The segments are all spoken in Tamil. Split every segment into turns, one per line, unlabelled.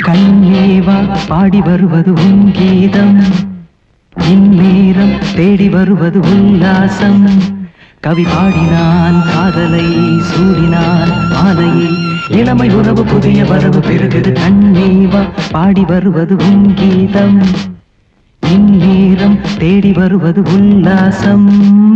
கண்ணேவா பாடி வருவது உன் கீதம் இந்நேரம் தேடி வருவது உல்லாசம் கவி பாடினான் காதலை சூடினான் ஆலையை இளமை உறவு புதிய வரவு பெருகுது கண்ணேவா பாடி வருவது உன் கீதம் இந்நேரம் தேடி வருவது உல்லாசம்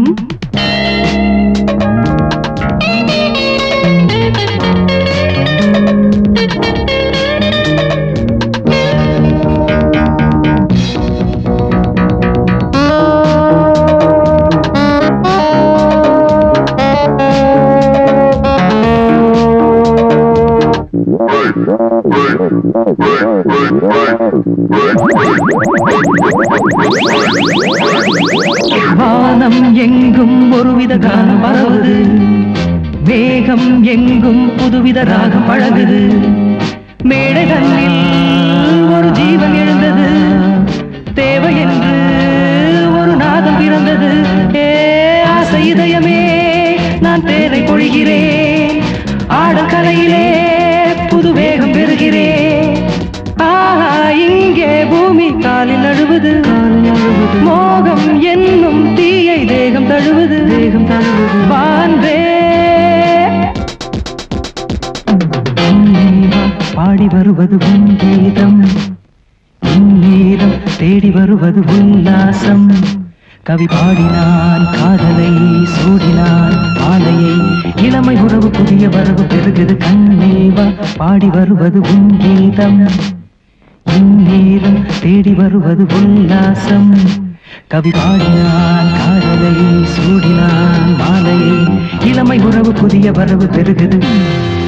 வானம் எங்கும் ஒருவித கானம் பரவுது மேகம் எங்கும் புதுவித ராகம் பழகுது மேடை தன்னில் ஒரு ஜீவன் எழுந்தது தேவை என்று ஒரு நாதம் பிறந்தது ஏ ஆசை இதயமே நான் தேரை பொழிகிறேன் ஆடல் கலையிலே புது வேகம் பெறுகிறேன் ஆஹா இங்கே பூமி காலில் நழுவுது மோகம் என்னும் தீயை தேகம் தழுவுது தேகம் தழுவுது வான்பே உன்னேவா பாடி வருவது உன் கீதம் இந்நேரம் தேடி வருவது உல்லாசம் கவி பாடினான் காதலை சூடினான் ஆலையை இளமை உறவு புதிய வரவு பெருகுது கண்ணேவா பாடி வருவது உன் கீதம் இந்நேரம் தேடி வருவது உல்லாசம் கவி பாடினான் காதலை சூடினான் மாலையை இளமை உறவு புதிய வரவு பெருகுது